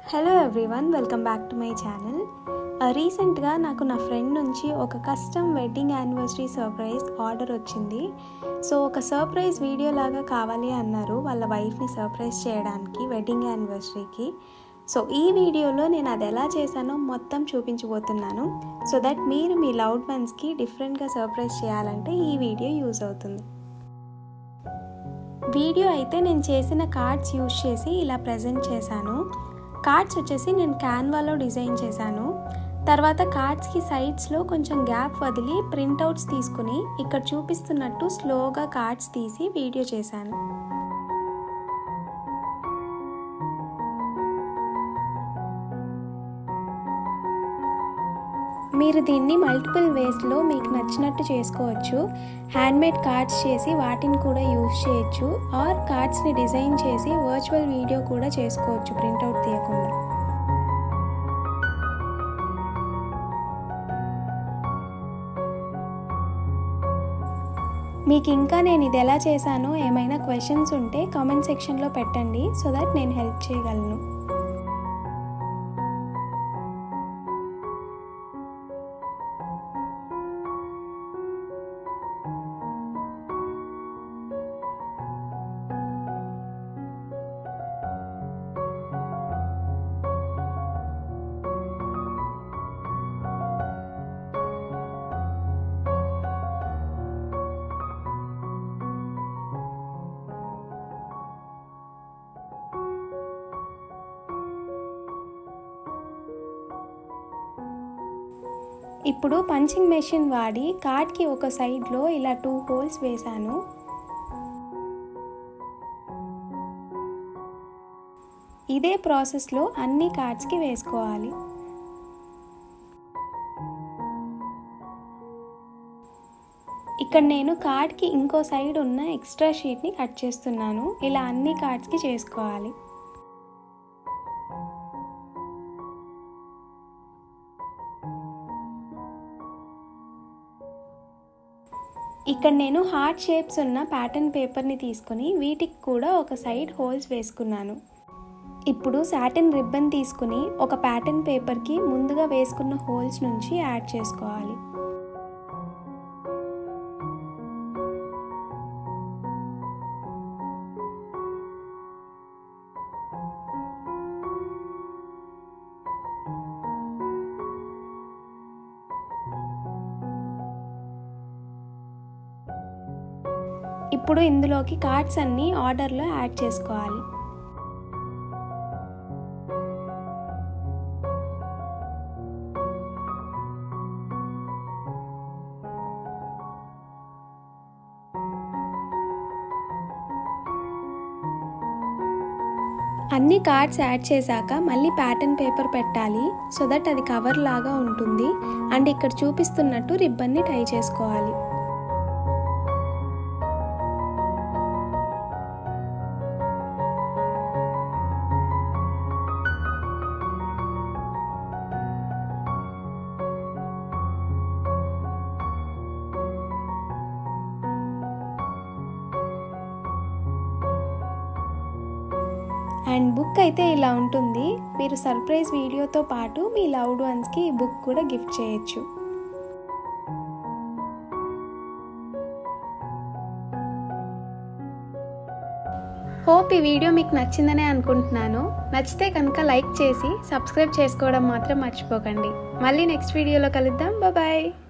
hello everyone welcome back to my channel రీసెంట్గా నాకు నా ఫ్రెండ్ నుంచి ఒక custom wedding anniversary surprise order వచ్చింది సో ఒక సర్ప్రైజ్ వీడియో లాగా కావాలి అన్నారు వాళ్ళ వైఫ్ని సర్ప్రైజ్ చేయడానికి వెడ్డింగ్ యానివర్సరీకి సో ఈ వీడియోలో నేను అది ఎలా చేశానో మొత్తం చూపించబోతున్నాను సో దట్ మీరు మీ లౌడ్ వన్స్కి డిఫరెంట్గా సర్ప్రైజ్ చేయాలంటే ఈ వీడియో యూజ్ అవుతుంది వీడియో అయితే నేను చేసిన కార్డ్స్ యూజ్ చేసి ఇలా ప్రజెంట్ చేశాను కార్డ్స్ వచ్చేసి నేను క్యాన్వాలో డిజైన్ చేశాను తర్వాత కార్డ్స్కి సైడ్స్లో కొంచెం గ్యాప్ వదిలి ప్రింట్అవుట్స్ తీసుకుని ఇక్కడ చూపిస్తున్నట్టు స్లోగా కార్డ్స్ తీసి వీడియో చేశాను మీరు దీన్ని మల్టిపుల్ వేస్లో మీకు నచ్చినట్టు చేసుకోవచ్చు హ్యాండ్మేడ్ కార్డ్స్ చేసి వాటిని కూడా యూజ్ చేయొచ్చు ఆర్ కార్డ్స్ని డిజైన్ చేసి వర్చువల్ వీడియో కూడా చేసుకోవచ్చు ప్రింట్అవుట్ తీయకుండా మీకు ఇంకా నేను ఇది ఎలా చేశానో ఏమైనా క్వశ్చన్స్ ఉంటే కామెంట్ సెక్షన్లో పెట్టండి సో దట్ నేను హెల్ప్ చేయగలను ఇప్పుడు పంచింగ్ మెషిన్ వాడి కార్డ్కి ఒక సైడ్లో ఇలా టూ హోల్స్ వేశాను ఇదే ప్రాసెస్లో అన్ని కార్డ్స్కి వేసుకోవాలి ఇక్కడ నేను కార్డ్కి ఇంకో సైడ్ ఉన్న ఎక్స్ట్రా షీట్ని కట్ చేస్తున్నాను ఇలా అన్ని కార్డ్స్కి చేసుకోవాలి ఇక్కడ నేను హార్ట్ షేప్స్ ఉన్న ప్యాటర్న్ పేపర్ని తీసుకొని వీటికి కూడా ఒక సైడ్ హోల్స్ వేసుకున్నాను ఇప్పుడు సాటిన్ రిబ్బన్ తీసుకుని ఒక ప్యాటర్న్ పేపర్కి ముందుగా వేసుకున్న హోల్స్ నుంచి యాడ్ చేసుకోవాలి ఇప్పుడు ఇందులోకి కార్డ్స్ అన్నీ ఆర్డర్లో యాడ్ చేసుకోవాలి అన్ని కార్డ్స్ యాడ్ చేశాక మళ్ళీ ప్యాటర్న్ పేపర్ పెట్టాలి సో దట్ అది కవర్ లాగా ఉంటుంది అండ్ ఇక్కడ చూపిస్తున్నట్టు రిబ్బన్ని టై చేసుకోవాలి అండ్ బుక్ అయితే ఇలా ఉంటుంది మీరు సర్ప్రైజ్ వీడియోతో పాటు మీ లవ్డ్ వన్స్కి ఈ బుక్ కూడా గిఫ్ట్ చేయొచ్చు హోప్ ఈ వీడియో మీకు నచ్చిందనే అనుకుంటున్నాను నచ్చితే కనుక లైక్ చేసి సబ్స్క్రైబ్ చేసుకోవడం మాత్రం మర్చిపోకండి మళ్ళీ నెక్స్ట్ వీడియోలో కలుద్దాం బాయ్